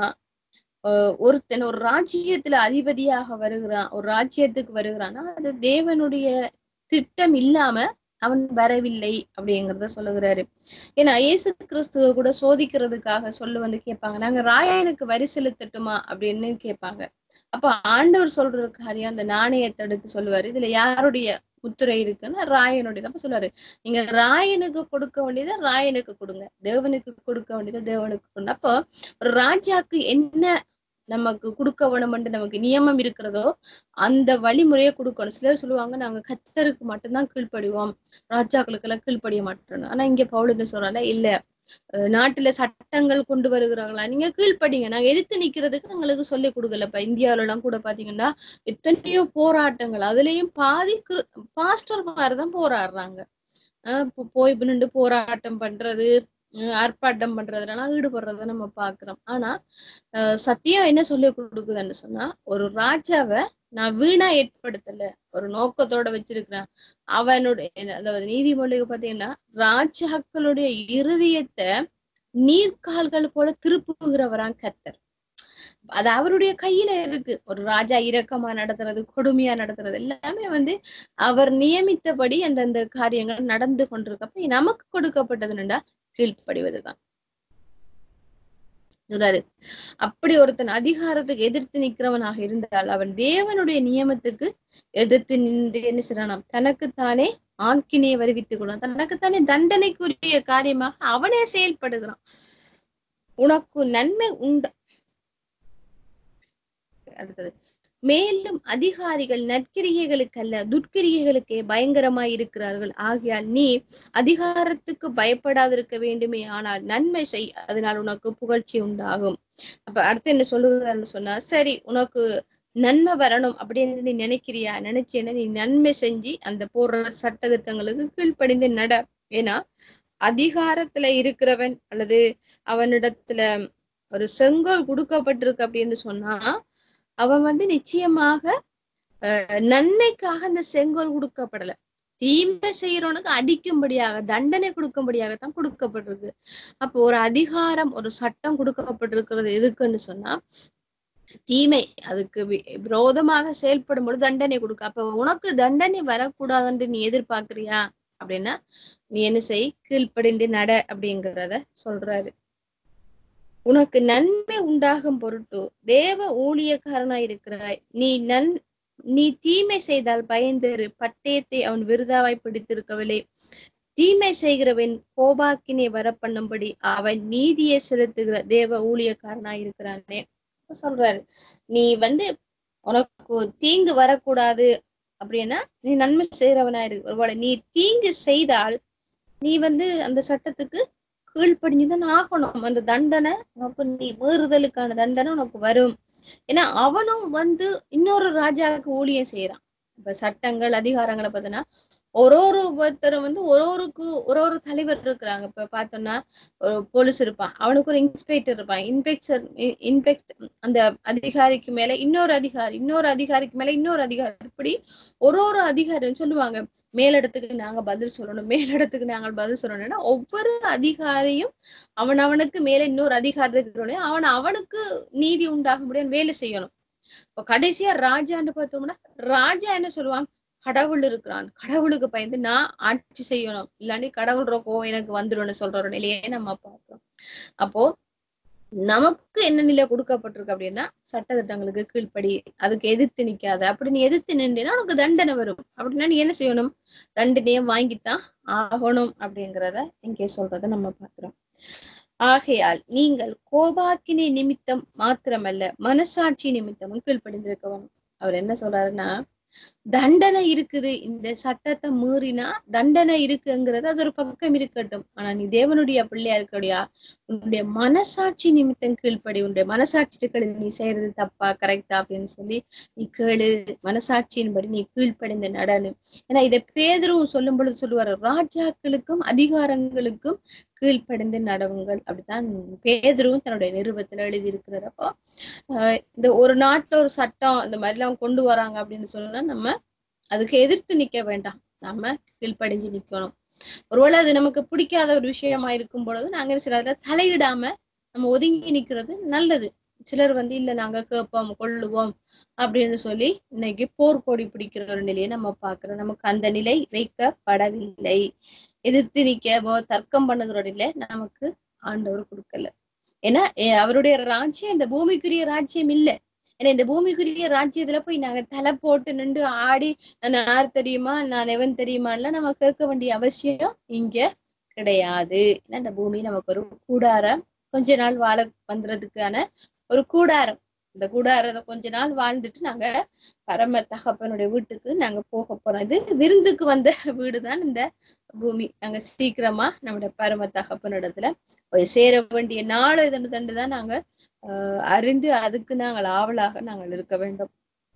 ஆஹ் ஒருத்தன் ஒரு ராஜ்யத்துல அதிபதியாக வருகிறான் ஒரு ராஜ்யத்துக்கு வருகிறான்னா அது தேவனுடைய திட்டம் இல்லாம அவன் வரவில்லை அப்படிங்கிறத சொல்லுகிறாரு ஏன்னா இயேசு கிறிஸ்துவ கூட சோதிக்கிறதுக்காக சொல்ல வந்து கேட்பாங்க நாங்க ராயனுக்கு வரி செலுத்தட்டுமா அப்படின்னு கேட்பாங்க அப்ப ஆண்டவர் சொல்ற காரியம் அந்த நாணயத்தை எடுத்து சொல்லுவாரு இதுல யாருடைய முத்திரை இருக்குன்னா ராயனுடைய அப்ப சொல்லுவாரு நீங்க ராயனுக்கு கொடுக்க வேண்டியதை ராயனுக்கு கொடுங்க தேவனுக்கு கொடுக்க வேண்டியதை தேவனுக்கு கொடுங்க அப்போ ஒரு ராஜாக்கு என்ன நமக்கு கொடுக்க வேணும்னு நமக்கு நியமம் இருக்கிறதோ அந்த வழிமுறையை கொடுக்கணும் சிலர் சொல்லுவாங்க நாங்க கத்தருக்கு மட்டும்தான் கீழ்ப்படிவோம் ராஜாக்களுக்கு எல்லாம் கீழ்ப்படிய மாட்டோம் ஆனா இங்க பவுல் என்ன சொல்றாங்க இல்ல அஹ் நாட்டுல சட்டங்கள் கொண்டு வருகிறாங்களா நீங்க கீழ்ப்படிங்க நாங்க எதிர்த்து நிக்கிறதுக்கு எங்களுக்கு சொல்லி கொடுக்கல இப்ப இந்தியாவில எல்லாம் கூட பாத்தீங்கன்னா எத்தனையோ போராட்டங்கள் அதுலயும் பாதி பாஸ்டர் மாதிரிதான் போராடுறாங்க ஆஹ் இப்போ போய் நின்று போராட்டம் பண்றது அஹ் ஆர்ப்பாட்டம் பண்றதுலாம் ஈடுபடுறத நம்ம பாக்குறோம் ஆனா அஹ் சத்தியம் என்ன சொல்லி கொடுக்குதுன்னு சொன்னா ஒரு ராஜாவை நான் வீணா ஏற்படுத்தல ஒரு நோக்கத்தோட வச்சிருக்கிறேன் அவனுடைய அதாவது நீதிமொழிக்கு பாத்தீங்கன்னா ராஜாக்களுடைய இருதயத்தை நீர்க்கால்கள் போல திருப்புகிறவரான் கத்தர் அது அவருடைய கையில இருக்கு ஒரு ராஜா இரக்கமா நடத்துறது கொடுமையா நடத்துறது எல்லாமே வந்து அவர் நியமித்தபடி அந்தந்த காரியங்கள் நடந்து கொண்டிருக்கப்ப நமக்கு கொடுக்கப்பட்டது என்னடா கீழ்ப்படிவதுதான் சொல்றாரு அப்படி ஒருத்தன் அதிகாரத்துக்கு எதிர்த்து நிக்கிறவனாக இருந்தால் அவன் தேவனுடைய நியமத்துக்கு எதிர்த்து நின்று என்ன செய்யறானாம் தனக்குத்தானே ஆக்கினையை வருவித்துக் கொள்ளான் தனக்குத்தானே தண்டனைக்குரிய காரியமாக அவனே செயல்படுகிறான் உனக்கு நன்மை உண்டு அடுத்தது மேலும் அதிகாரிகள் நற்கிரிகைகளுக்கல்ல துட்கிரிகைகளுக்கே பயங்கரமாய் இருக்கிறார்கள் ஆகையால் நீ அதிகாரத்துக்கு பயப்படாதிருக்க வேண்டுமே ஆனால் நன்மை செய் அதனால் உனக்கு புகழ்ச்சி உண்டாகும் அப்ப அடுத்து என்ன சொல்லுகிறான்னு சொன்னா சரி உனக்கு நன்மை வரணும் அப்படின்னு நீ நினைக்கிறியா நினைச்சேன்னா நீ நன்மை செஞ்சு அந்த போடுற சட்ட திட்டங்களுக்கு கீழ்ப்படிந்து நட ஏன்னா அதிகாரத்துல இருக்கிறவன் அல்லது அவனிடத்துல ஒரு செங்கோல் கொடுக்கப்பட்டிருக்கு அப்படின்னு சொன்னா அவன் வந்து நிச்சயமாக அஹ் நன்மைக்காக அந்த செங்கோல் கொடுக்கப்படல தீமை செய்யறவனுக்கு அடிக்கும்படியாக தண்டனை கொடுக்கும்படியாகத்தான் கொடுக்கப்பட்டிருக்கு அப்போ ஒரு அதிகாரம் ஒரு சட்டம் கொடுக்கப்பட்டிருக்கிறது எதுக்குன்னு சொன்னா தீமை அதுக்கு விரோதமாக செயல்படும் பொழுது தண்டனை கொடுக்க அப்ப உனக்கு தண்டனை வரக்கூடாதுன்னு நீ எதிர்பார்க்கறியா அப்படின்னா நீ என்ன செய் கீழ்ப்படிந்து நட அப்படிங்கிறத சொல்றாரு உனக்கு நன்மை உண்டாகும் பொருட்டு தேவ ஊழியக்காரனாய் இருக்கிறாய் நீ நன் நீ தீமை செய்தால் பயந்திரு பட்டயத்தை அவன் விருதாவாய் பிடித்திருக்கவில்லை தீமை செய்கிறவன் கோபாக்கினை வர பண்ணும்படி அவன் நீதியை செலுத்துகிற தேவ ஊழியக்காரனாய் இருக்கிறானே சொல்றாரு நீ வந்து உனக்கு தீங்கு வரக்கூடாது அப்படின்னா நீ நன்மை செய்யறவனா இருக்கு ஒருவேளை நீ தீங்கு செய்தால் நீ வந்து அந்த சட்டத்துக்கு கீழ்ப்படிஞ்சுதான் ஆகணும் அந்த தண்டனை உனக்கு நீ மீறுதலுக்கான தண்டனை உனக்கு வரும் ஏன்னா அவனும் வந்து இன்னொரு ராஜாவுக்கு ஊழியம் செய்யறான் இப்ப சட்டங்கள் அதிகாரங்களை பார்த்தோன்னா ஒரு ஒரு ஒருத்தரும் வந்து ஒரு ஒருக்கு ஒரு ஒரு தலைவர் இருக்கிறாங்க இப்ப பார்த்தோம்னா ஒரு போலீஸ் இருப்பான் அவனுக்கு ஒரு இன்ஸ்பெக்டர் இருப்பான் இன்ஸ்பெக்டர் இன்ஸ்பெக்ட் அந்த அதிகாரிக்கு மேல இன்னொரு அதிகாரி இன்னொரு அதிகாரிக்கு மேல இன்னொரு அதிகாரி இப்படி ஒரு ஒரு அதிகாரியும் சொல்லுவாங்க மேலிடத்துக்கு நாங்க பதில் சொல்லணும் மேலிடத்துக்கு நாங்கள் பதில் சொல்லணும்னா ஒவ்வொரு அதிகாரியும் அவன் அவனுக்கு மேல இன்னொரு அதிகாரி இருக்கிறோனே அவன் அவனுக்கு நீதி உண்டாகும்படியான வேலை செய்யணும் இப்ப கடைசியா ராஜான்னு பார்த்தோம்னா ராஜா என்ன சொல்லுவான் கடவுள் இருக்கிறான் கடவுளுக்கு பயந்து நான் ஆட்சி செய்யணும் இல்லாண்டி கடவுள் கோவம் எனக்கு வந்துரும்னு சொல்ற ஒரு நிலையை நம்ம பார்க்கிறோம் அப்போ நமக்கு என்ன நிலை கொடுக்கப்பட்டிருக்கு அப்படின்னா சட்டத்திட்டங்களுக்கு கீழ்ப்படி அதுக்கு எதிர்த்து நிக்காத அப்படி நீ எதிர்த்து நின்றேன்னா உனக்கு தண்டனை வரும் அப்படின்னா நீ என்ன செய்யணும் தண்டனையை வாங்கித்தான் ஆகணும் அப்படிங்கிறத இங்கே சொல்றத நம்ம பார்க்கிறோம் ஆகையால் நீங்கள் கோபாக்கினை நிமித்தம் மாத்திரமல்ல மனசாட்சி நிமித்தமும் கீழ்ப்படிந்திருக்க வேணும் அவர் என்ன சொல்றாருன்னா தண்டனை இருக்குது இந்த சட்டத்தை மீறினா தண்டனை இருக்குங்கிறது அது ஒரு பக்கம் இருக்கட்டும் ஆனா நீ தேவனுடைய பிள்ளையா இருக்கடியா உன்னுடைய மனசாட்சி நிமித்தம் கீழ்ப்படி உன்னுடைய மனசாட்சிகளை நீ செய்யறது தப்பா கரெக்டா அப்படின்னு சொல்லி நீ கேளு மனசாட்சியின்படி நீ கீழ்ப்படிந்த நடனு ஏன்னா இதை பேதரும் சொல்லும் பொழுது சொல்லுவார் ராஜாக்களுக்கும் அதிகாரங்களுக்கும் கீழ்ப்படிந்து நடவுங்கள் அப்படித்தான் பேதரும் தன்னுடைய நிருபத்துல எழுதியிருக்கிறார் அப்போ ஆஹ் இந்த ஒரு நாட்டுல ஒரு சட்டம் இந்த மாதிரி எல்லாம் கொண்டு வராங்க அப்படின்னு சொன்னா நம்ம அதுக்கு எதிர்த்து நிக்க வேண்டாம் நம்ம கீழ்ப்படிஞ்சு நிக்கணும் ஒருவேளை அது நமக்கு பிடிக்காத ஒரு விஷயமா இருக்கும் பொழுது நாங்க சில அதுல தலையிடாம நம்ம ஒதுங்கி நிக்கிறது நல்லது சிலர் வந்து இல்ல நாங்க கேட்போம் கொள்ளுவோம் அப்படின்னு சொல்லி இன்னைக்கு போர்க்கொடி பிடிக்கிற ஒரு நிலையை நம்ம பாக்குறோம் நமக்கு அந்த நிலை வைக்கப்படவில்லை எதிர்த்து நிக்கவோ தர்க்கம் பண்ணுகிற நிலை நமக்கு ஆண்டவர் கொடுக்கல ஏன்னா எ- அவருடைய ராஜ்யம் இந்த பூமிக்குரிய ராஜ்யம் இல்ல ஏன்னா இந்த பூமிக்குரிய ராஜ்யத்துல போய் நாங்க தலை போட்டு நின்று ஆடி நான் யார் தெரியுமா நான் எவன் தெரியுமான்லாம் நம்ம கேட்க வேண்டிய அவசியம் இங்க கிடையாது ஏன்னா இந்த பூமி நமக்கு ஒரு கூடாரம் கொஞ்ச நாள் வாழ வந்துறதுக்கான ஒரு கூடாரம் இந்த கூடாரத்தை கொஞ்ச நாள் வாழ்ந்துட்டு நாங்க பரம தகப்பனுடைய வீட்டுக்கு நாங்க போக போறோம் இது விருந்துக்கு வந்த வீடுதான் இந்த பூமி நாங்க சீக்கிரமா நம்முடைய பரம தகப்பனிடத்துல போய் சேர வேண்டிய நாள் இதன்னு தண்டுதான் நாங்க ஆஹ் அறிந்து அதுக்கு நாங்கள் ஆவலாக நாங்கள் இருக்க வேண்டும்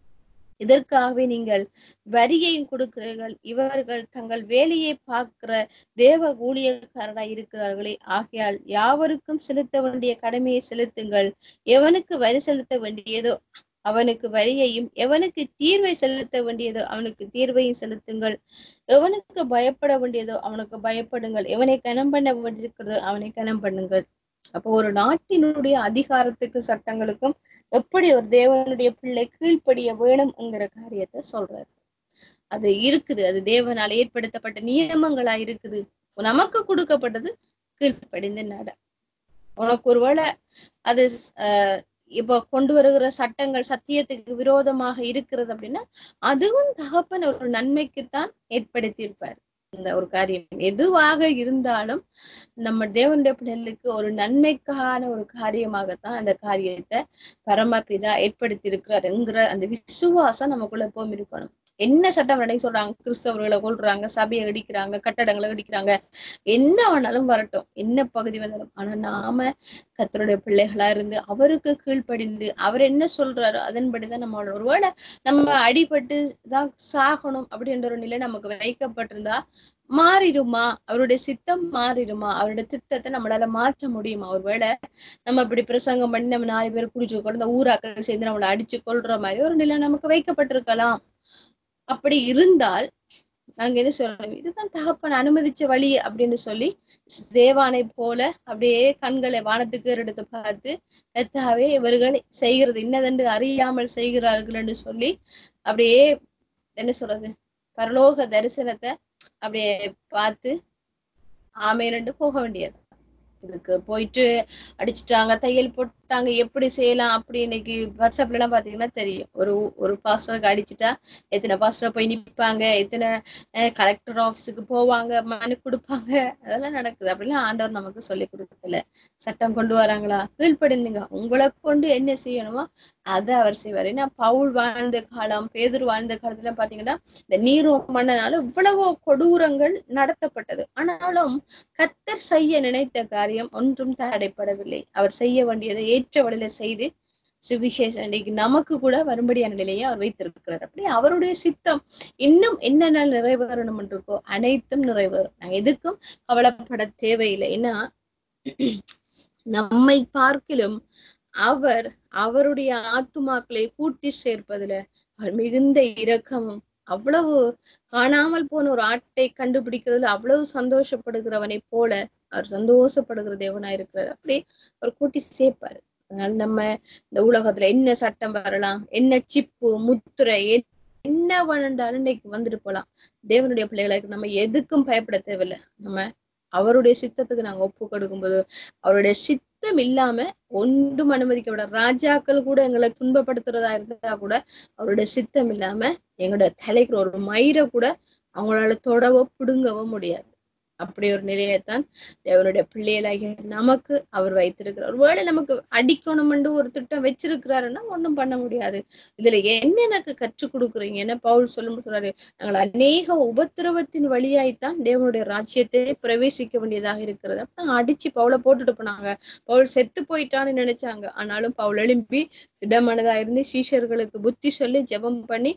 இதற்காகவே நீங்கள் வரியையும் கொடுக்கிறீர்கள் இவர்கள் தங்கள் வேலையை பார்க்கிற தேவ ஊழியக்காரராய் இருக்கிறார்களே ஆகையால் யாவருக்கும் செலுத்த வேண்டிய கடமையை செலுத்துங்கள் எவனுக்கு வரி செலுத்த வேண்டியதோ அவனுக்கு வரியையும் எவனுக்கு தீர்வை செலுத்த வேண்டியதோ அவனுக்கு தீர்வையும் செலுத்துங்கள் எவனுக்கு பயப்பட வேண்டியதோ அவனுக்கு பயப்படுங்கள் எவனை கனம் பண்ண வேண்டியிருக்கிறதோ அவனை கனம் பண்ணுங்கள் அப்போ ஒரு நாட்டினுடைய அதிகாரத்துக்கு சட்டங்களுக்கும் எப்படி ஒரு தேவனுடைய பிள்ளை கீழ்ப்படிய வேணும்ங்கிற காரியத்தை சொல்றாரு அது இருக்குது அது தேவனால் ஏற்படுத்தப்பட்ட நியமங்களா இருக்குது நமக்கு கொடுக்கப்பட்டது கீழ்ப்படிந்து நட உனக்கு ஒருவேளை அது ஆஹ் இப்போ கொண்டு வருகிற சட்டங்கள் சத்தியத்துக்கு விரோதமாக இருக்கிறது அப்படின்னா அதுவும் தகப்பன் ஒரு நன்மைக்குத்தான் ஏற்படுத்தியிருப்பார் இந்த ஒரு காரியம் எதுவாக இருந்தாலும் நம்ம தேவனுடைய பிள்ளைகளுக்கு ஒரு நன்மைக்கான ஒரு காரியமாகத்தான் அந்த காரியத்தை பரமபிதா ஏற்படுத்தி இருக்கிறாருங்கிற அந்த விசுவாசம் நமக்குள்ள எப்பவும் இருக்கணும் என்ன சட்டம் நடை சொல்றாங்க கிறிஸ்தவர்களை கொள்றாங்க சபையை அடிக்கிறாங்க கட்டடங்களை அடிக்கிறாங்க என்ன வேணாலும் வரட்டும் என்ன பகுதி வந்தாலும் ஆனா நாம கத்தருடைய பிள்ளைகளா இருந்து அவருக்கு கீழ்ப்படிந்து அவர் என்ன சொல்றாரோ அதன்படிதான் நம்ம வாழணும். ஒருவேளை நம்ம அடிபட்டு தான் சாகணும் அப்படின்ற ஒரு நிலை நமக்கு வைக்கப்பட்டிருந்தா மாறிடுமா அவருடைய சித்தம் மாறிடுமா அவருடைய திட்டத்தை நம்மளால மாற்ற முடியுமா ஒருவேளை நம்ம இப்படி பிரசங்கம் பண்ணி நம்ம நாலு பேர் குடிச்சு கொண்டு இந்த ஊராக்கள் சேர்ந்து நம்மளை அடிச்சு கொள்ற மாதிரி ஒரு நிலை நமக்கு வைக்கப்பட்டிருக்கலாம் அப்படி இருந்தால் நாங்க என்ன சொல்லணும் இதுதான் தகப்பன் அனுமதிச்ச வழி அப்படின்னு சொல்லி தேவானை போல அப்படியே கண்களை வானத்துக்கு எடுத்து பார்த்து கத்தாவே இவர்கள் செய்கிறது இன்னதென்று அறியாமல் செய்கிறார்கள் என்று சொல்லி அப்படியே என்ன சொல்றது பரலோக தரிசனத்தை அப்படியே பார்த்து ஆமேனண்டு போக வேண்டியது இதுக்கு போயிட்டு அடிச்சுட்டாங்க தையல் போட்டாங்க எப்படி செய்யலாம் அப்படி இன்னைக்கு வாட்ஸ்அப்ல எல்லாம் பாத்தீங்கன்னா தெரியும் ஒரு ஒரு பாஸ்டருக்கு அடிச்சுட்டா எத்தனை பாஸ்டர் போய் நிப்பாங்க எத்தனை கலெக்டர் ஆபீஸுக்கு போவாங்க மனு கொடுப்பாங்க அதெல்லாம் நடக்குது அப்படிலாம் ஆண்டவர் நமக்கு சொல்லி கொடுக்கல சட்டம் கொண்டு வராங்களா கீழ்ப்படிந்துங்க உங்களை கொண்டு என்ன செய்யணுமோ அதை அவர் செய்வார் ஏன்னா பவுல் வாழ்ந்த காலம் பேதர் வாழ்ந்த காலத்துல பாத்தீங்கன்னா இந்த நீரோ மன்னனால இவ்வளவோ கொடூரங்கள் நடத்தப்பட்டது ஆனாலும் கத்தர் செய்ய நினைத்த காரியம் ஒன்றும் தடைப்படவில்லை அவர் செய்ய வேண்டியதை ஏற்ற வழியில செய்து சுவிசேஷம் இன்னைக்கு நமக்கு கூட வரும்படியான நிலையை அவர் வைத்திருக்கிறார் அப்படி அவருடைய சித்தம் இன்னும் என்னென்ன நிறைவேறணும் இருக்கோ அனைத்தும் நிறைவேறும் நாங்க எதுக்கும் கவலைப்பட தேவையில்லை ஏன்னா நம்மை பார்க்கிலும் அவர் அவருடைய ஆத்துமாக்களை கூட்டி சேர்ப்பதுல அவர் மிகுந்த இரக்கமும் அவ்வளவு காணாமல் போன ஒரு ஆட்டை கண்டுபிடிக்கிறதுல அவ்வளவு சந்தோஷப்படுகிறவனை போல அவர் சந்தோஷப்படுகிற தேவனா இருக்கிறார் அப்படி அவர் கூட்டி சேர்ப்பாரு அதனால நம்ம இந்த உலகத்துல என்ன சட்டம் வரலாம் என்ன சிப்பு முத்திரை என்ன வேண்டாலும் இன்னைக்கு வந்துட்டு போலாம் தேவனுடைய பிள்ளைகளுக்கு நம்ம எதுக்கும் பயப்பட தேவையில்லை நம்ம அவருடைய சித்தத்துக்கு நாங்க ஒப்பு கொடுக்கும்போது அவருடைய சித்தம் இல்லாம ஒன்றும் அனுமதிக்க விட ராஜாக்கள் கூட எங்களை துன்பப்படுத்துறதா இருந்தா கூட அவருடைய சித்தம் இல்லாம எங்களோட தலைக்கு ஒரு மயிரை கூட அவங்களால தொடவோ பிடுங்கவோ முடியாது அப்படி ஒரு நிலையைத்தான் தேவனுடைய பிள்ளைகளாகிய நமக்கு அவர் வைத்திருக்கிறார் ஒருவேளை நமக்கு அடிக்கணும்னு ஒரு திட்டம் வச்சிருக்கிறாருன்னா ஒண்ணும் பண்ண முடியாது இதுல என்ன எனக்கு கற்றுக் கொடுக்குறீங்க என்ன பவுல் சொல்லும் சொல்றாரு நாங்கள் அநேக உபத்திரவத்தின் வழியாய்த்தான் தேவனுடைய ராஜ்யத்தை பிரவேசிக்க வேண்டியதாக இருக்கிறது அப்ப அடிச்சு பவுலை போட்டுட்டு போனாங்க பவுல் செத்து போயிட்டான்னு நினைச்சாங்க ஆனாலும் பவுல் எழும்பி இடமனதா இருந்து சீஷர்களுக்கு புத்தி சொல்லி ஜெபம் பண்ணி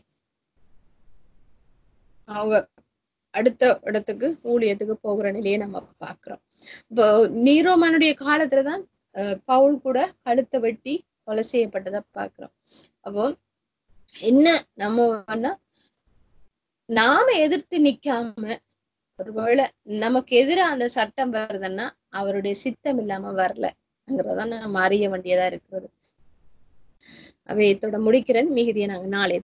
அவங்க அடுத்த இடத்துக்கு ஊழியத்துக்கு போகிற நிலையை நம்ம பார்க்கிறோம் இப்போ நீரோமனுடைய காலத்துலதான் அஹ், பவுல் கூட கழுத்தை வெட்டி கொலை செய்யப்பட்டதை பார்க்கிறோம் அப்போ என்ன நம்ம வேணா நாம எதிர்த்து நிக்காம ஒருவேளை நமக்கு எதிரா அந்த சட்டம் வருதுன்னா அவருடைய சித்தம் இல்லாம வரலங்கிறதான் நம்ம அறிய வேண்டியதா இருக்கிறது அவை இதோட முடிக்கிறேன் மிகுதியை நாங்க நாளை